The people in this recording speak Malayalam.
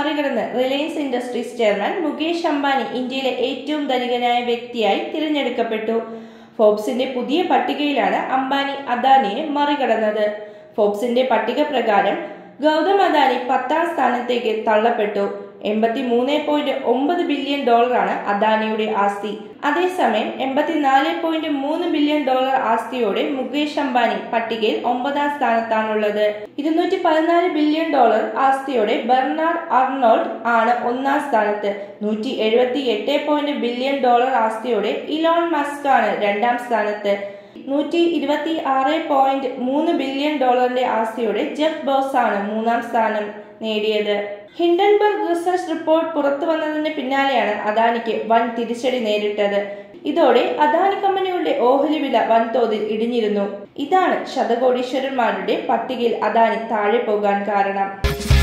മറികടന്ന് Reliance Industries chairman Mukesh Ambani ഇന്ത്യയിലെ ഏറ്റവും ധനികനായ വ്യക്തിയായി തിരഞ്ഞെടുക്കപ്പെട്ടു ഫോബ്സിന്റെ പുതിയ പട്ടികയിലാണ് അംബാനി അദാനിയെ മറികടന്നത് ഫോബ്സിന്റെ പട്ടിക പ്രകാരം ഗൗതം അദാനി പത്താം സ്ഥാനത്തേക്ക് തള്ളപ്പെട്ടു എൺപത്തി മൂന്ന് പോയിന്റ് ഒമ്പത് ബില്യൺ ഡോളറാണ് അദാനിയുടെ ആസ്തി അതേസമയം എൺപത്തിനാല് പോയിന്റ് മൂന്ന് ബില്യൺ ഡോളർ ആസ്തിയോടെ മുകേഷ് അംബാനി പട്ടികയിൽ ഒമ്പതാം സ്ഥാനത്താണുള്ളത് ഇരുന്നൂറ്റി പതിനാല് ബില്യൺ ഡോളർ ആസ്തിയോടെ ബെർണാഡ് അർണോൾഡ് ആണ് ഒന്നാം സ്ഥാനത്ത് നൂറ്റി എഴുപത്തി എട്ട് പോയിന്റ് ബില്യൺ ഡോളർ ആസ്തിയോടെ ഇലോൺ മസ്ക് ആണ് രണ്ടാം സ്ഥാനത്ത് നൂറ്റി ഇരുപത്തി ആറ് പോയിന്റ് മൂന്ന് ബില്യൺ ഡോളറിന്റെ ആസ്തിയോടെ ജെഫ് ബോസ് ആണ് മൂന്നാം സ്ഥാനം നേടിയത് ഹിൻഡൻബർഗ് റിസർച്ച് റിപ്പോർട്ട് പുറത്തു വന്നതിന് പിന്നാലെയാണ് അദാനിക്ക് വൻ തിരിച്ചടി നേരിട്ടത് ഇതോടെ അദാനി കമ്പനികളുടെ ഓഹരി വില വൻതോതിൽ ഇടിഞ്ഞിരുന്നു ഇതാണ് ശതകോടീശ്വരന്മാരുടെ പട്ടികയിൽ അദാനി താഴെ പോകാൻ കാരണം